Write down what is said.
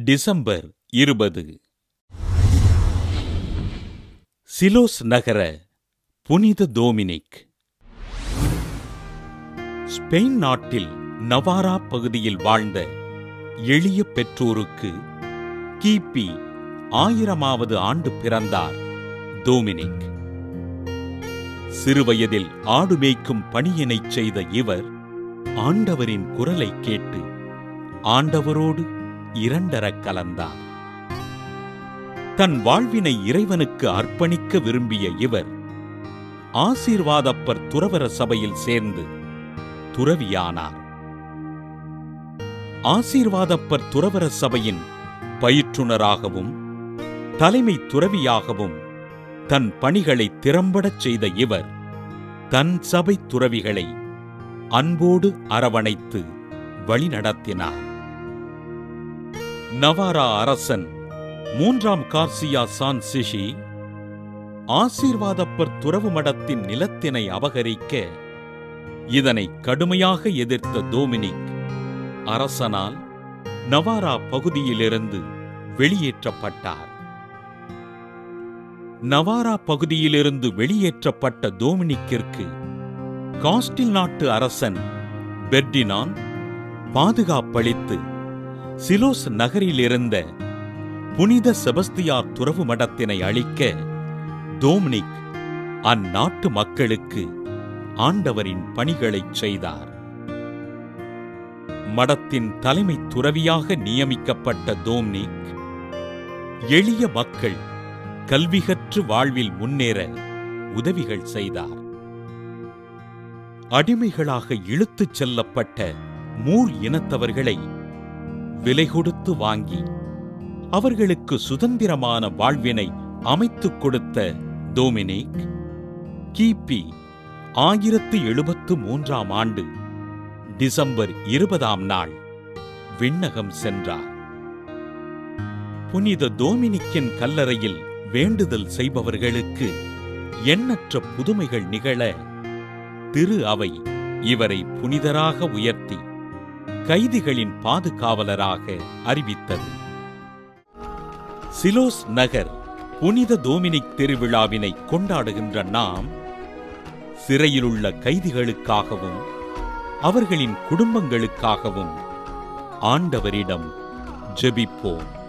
December இருபது silos நகர புனித டோமினிக் ஸ்பெயின் நாட்டில் நவாரா பகுதியில் வாழ்ந்த எளிய பெற்றோருக்கு கிபி ஆயிரமாவது ஆண்டு பிறந்தார் டோமினிக் சிறுவயதில் ஆடு மேய்க்கும் பணியினைச் செய்த இவர் ஆண்டவரின் குரலை கேட்டு ஆண்டவரோடு இரண்டரக் கலந்தார் தன் வாழ்வினை இறைவனுக்கு அர்ப்பணிக்க விரும்பிய இவர் ஆசீர்வாதப்பர் துறவர சபையில் சேர்ந்து துறவியானார் ஆசீர்வாதப்பர் துறவர சபையின் பயிற்றுனராகவும் தலைமை துறவியாகவும் தன் பணிகளை திறம்படச் செய்த இவர் தன் சபை துறவிகளை அன்போடு அரவணைத்து வழிநடத்தினார் நவாரா அரசன் மூன்றாம் கார்சியா சான் சிஷி ஆசீர்வாதப்பர் துறவு மடத்தின் நிலத்தினை அபகரிக்க இதனை கடுமையாக எதிர்த்த டோமினிக் அரசனால் நவாரா பகுதியிலிருந்து வெளியேற்றப்பட்டார் நவாரா பகுதியிலிருந்து வெளியேற்றப்பட்ட டோமினிக்கிற்கு காஸ்டில் நாட்டு அரசன் பெர்டினான் பாதுகாப்பளித்து சிலோஸ் நகரில் இருந்த புனித செபஸ்தியார் துறவு மடத்தினை அளிக்க டோமினிக் அந்நாட்டு மக்களுக்கு ஆண்டவரின் பணிகளைச் செய்தார் மடத்தின் தலைமை துறவியாக நியமிக்கப்பட்ட டோம்னிக் எளிய மக்கள் கல்வி கற்று வாழ்வில் முன்னேற உதவிகள் செய்தார் அடிமைகளாக இழுத்துச் செல்லப்பட்ட மூர் இனத்தவர்களை விலை கொடுத்து வாங்கி அவர்களுக்கு சுதந்திரமான வாழ்வினை அமைத்துக் கொடுத்த டோமினிக் கிபி ஆயிரத்து எழுபத்து மூன்றாம் ஆண்டு டிசம்பர் இருபதாம் நாள் விண்ணகம் சென்றார் புனித டோமினிக்கின் கல்லறையில் வேண்டுதல் செய்பவர்களுக்கு எண்ணற்ற புதுமைகள் நிகழ திரு அவை இவரை புனிதராக உயர்த்தி கைதிகளின் பாதுகாவலராக அறிவித்தது சிலோஸ் நகர் புனித டோமினிக் திருவிழாவினை கொண்டாடுகின்ற நாம் சிறையிலுள்ள கைதிகளுக்காகவும் அவர்களின் குடும்பங்களுக்காகவும் ஆண்டவரிடம் ஜெபிப்போம்